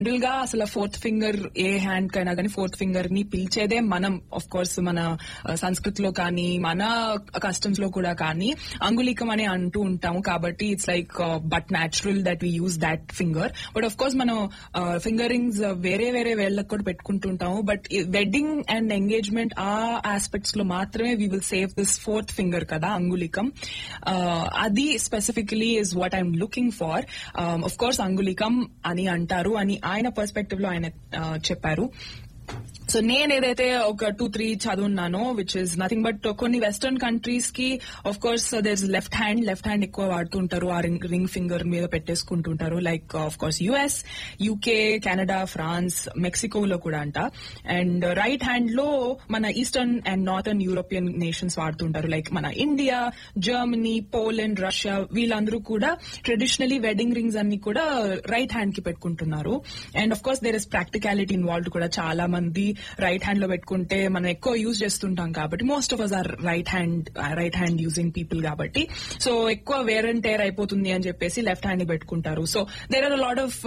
general గా అసలు fourth finger ఏ hand కైనా కానీ ఫోర్త్ ఫింగర్ ని పిలిచేదే మనం ఆఫ్ కోర్స్ మన ఆ, సంస్కృతిలో కానీ మన కస్టమ్స్ లో కూడా కానీ అంగుళికం అని అంటూ ఉంటాము కాబట్టి it's like but natural that we use that finger but of course మనం ఫింగరింగ్స్ వేరే వేరే వేళ్ళకు కూడా పెట్టుకుంటుంటాము but wedding and engagement uh aspects లో మాత్రమే we will save this fourth finger కదా అంగుళికం ఆ, అది specifically is what I'm looking for of course అంగుళికం అని అంటారు అని ఆయన పర్స్పెక్టివ్ లో ఆయన ఆ, చెప్పారు సో నేను ఏదైతే ఒక టూ త్రీ చదువున్నానో విచ్ ఇస్ నథింగ్ బట్ కొన్ని వెస్టర్న్ కంట్రీస్ కి of course their left hand left hand ఎక్కువ వాడుతుంటారు ఆ రింగ్ రింగ్ ఫింగర్ మీద పెట్టేసుకుంటుంటారు like of course US UK Canada France మెక్సికోలో కూడా అంట అండ్ రైట్ హ్యాండ్ లో మన eastern and northern European nations వాడుతుంటారు లైక్ మన ఇండియా జర్మనీ పోలాండ్ రష్యా వీళ్ళందరూ కూడా ట్రెడిషనలీ వెడ్డింగ్ రింగ్స్ అన్ని కూడా రైట్ హ్యాండ్ కి పెట్టుకుంటున్నారు and of course there is practicality involved కూడా చాలా మంది రైట్ హ్యాండ్ లో పెట్టుకుంటే మనం ఎక్కువ యూజ్ చేస్తుంటాం కాబట్టి most of us are right hand right hand using people కాబట్టి సో ఎక్కువ వేర్ అండ్ టేర్ అయిపోతుంది అని చెప్పేసి లెఫ్ట్ హ్యాండ్ ని పెట్టుకుంటారు so there are lot of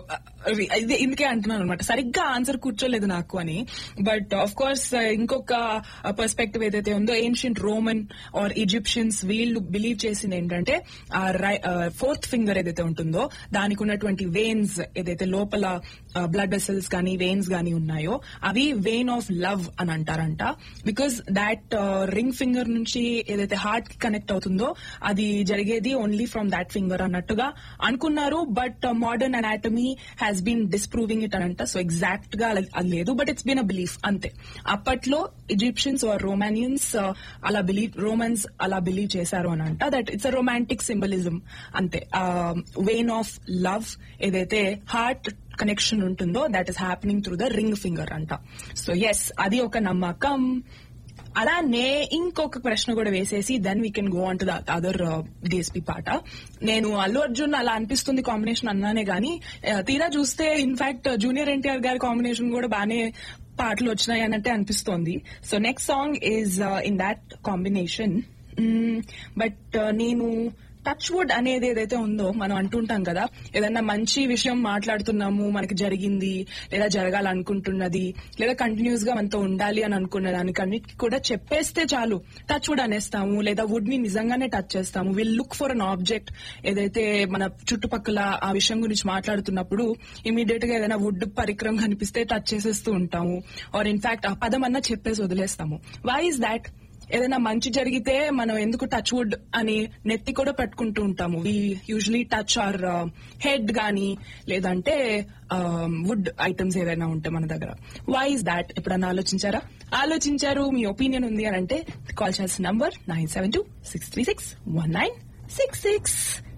ఇది ఇందుకే అంటున్నాను అనమాట సరిగ్గా ఆన్సర్ కూర్చోలేదు నాకు అని బట్ ఆఫ్ కోర్స్ ఇంకొక పర్స్పెక్టివ్ ఏదైతే ఉందో ఏన్షియంట్ రోమన్ ఆర్ ఈజిప్షియన్స్ వీళ్ళు బిలీవ్ చేసింది ఏంటంటే ఆ ఫోర్త్ ఫింగర్ ఏదైతే ఉంటుందో దానికి ఉన్నటువంటి వెయిన్స్ ఏదైతే లోపల బ్లడ్ వెసల్స్ కానీ వెయిన్స్ కానీ ఉన్నాయో అవి వెయిన్ ఆఫ్ లవ్ అని అంటారంట బికాస్ దాట్ రింగ్ ఫింగర్ నుంచి ఏదైతే హార్ట్ కి కనెక్ట్ అవుతుందో అది జరిగేది ఓన్లీ ఫ్రమ్ దాట్ ఫింగర్ అన్నట్టుగా అనుకున్నారు but modern anatomy has been disproving it అనంట సో ఎగ్జాక్ట్ గా అలా- అది లేదు but it's been a belief అంతే అప్పట్లో ఈజిప్షియన్స్ ఆర్ రోమానియన్స్ అలా బిలీవ్ రోమన్స్ అలా బిలీవ్ చేశారు అని అంట that it's a romantic symbolism అంతే వెయిన్ ఆఫ్ లవ్ ఏదైతే హార్ట్ కనెక్షన్ ఉంటుందో that is happening through the ring finger అంట సో ఎస్ అది ఒక నమ్మకం అలానే ఇంకొక ప్రశ్న కూడా వేసేసి then we can go on to the other DSP పాట నేను అల్లు అర్జున్ అలా అనిపిస్తుంది కాంబినేషన్ అన్నానే గానీ ఆ, తీరా చూస్తే ఇన్ఫాక్ట్ జూనియర్ ఎన్టీఆర్ గారి కాంబినేషన్ కూడా బానే పాటలు వచ్చినాయి అన్నట్టే అనిపిస్తోంది so next song is in that combination but నేను టచ్ వుడ్ అనేది ఏదైతే ఉందో మనం అంటుంటాం కదా ఏదన్నా మంచి విషయం మాట్లాడుతున్నాము మనకి జరిగింది లేదా జరగాలనుకుంటున్నది లేదా కంటిన్యూస్ గా మనతో ఉండాలి అని అనుకున్న దానికన్నిటికీ కూడా చెప్పేస్తే చాలు టచ్ వుడ్ అనేస్తాము లేదా వుడ్ ని నిజంగానే టచ్ చేస్తాము will look for an object ఏదైతే మన చుట్టుపక్కల ఆ విషయం గురించి మాట్లాడుతున్నప్పుడు ఇమీడియట్ గా ఏదైనా వుడ్ పరికరం కనిపిస్తే టచ్ చేసేస్తూ ఉంటాము ఆర్ ఇన్ఫాక్ట్ ఆ పదం అన్నా చెప్పేసి వదిలేస్తాము వై ఇస్ దాట్ ఏదైనా మంచి జరిగితే మనం ఎందుకు టచ్ వుడ్ అని నెత్తి కూడా పెట్టుకుంటూ ఉంటాము we usually touch our head గానీ లేదంటే వుడ్ ఐటమ్స్ ఏదైనా ఉంటాయి మన దగ్గర వై ఇస్ దాట్ ఎప్పుడన్నా ఆలోచించారా ఆలోచించారు మీ ఒపీనియన్ ఉంది అని అంటే కాల్ చేయాల్సిన number nine seven two six three six one nine six six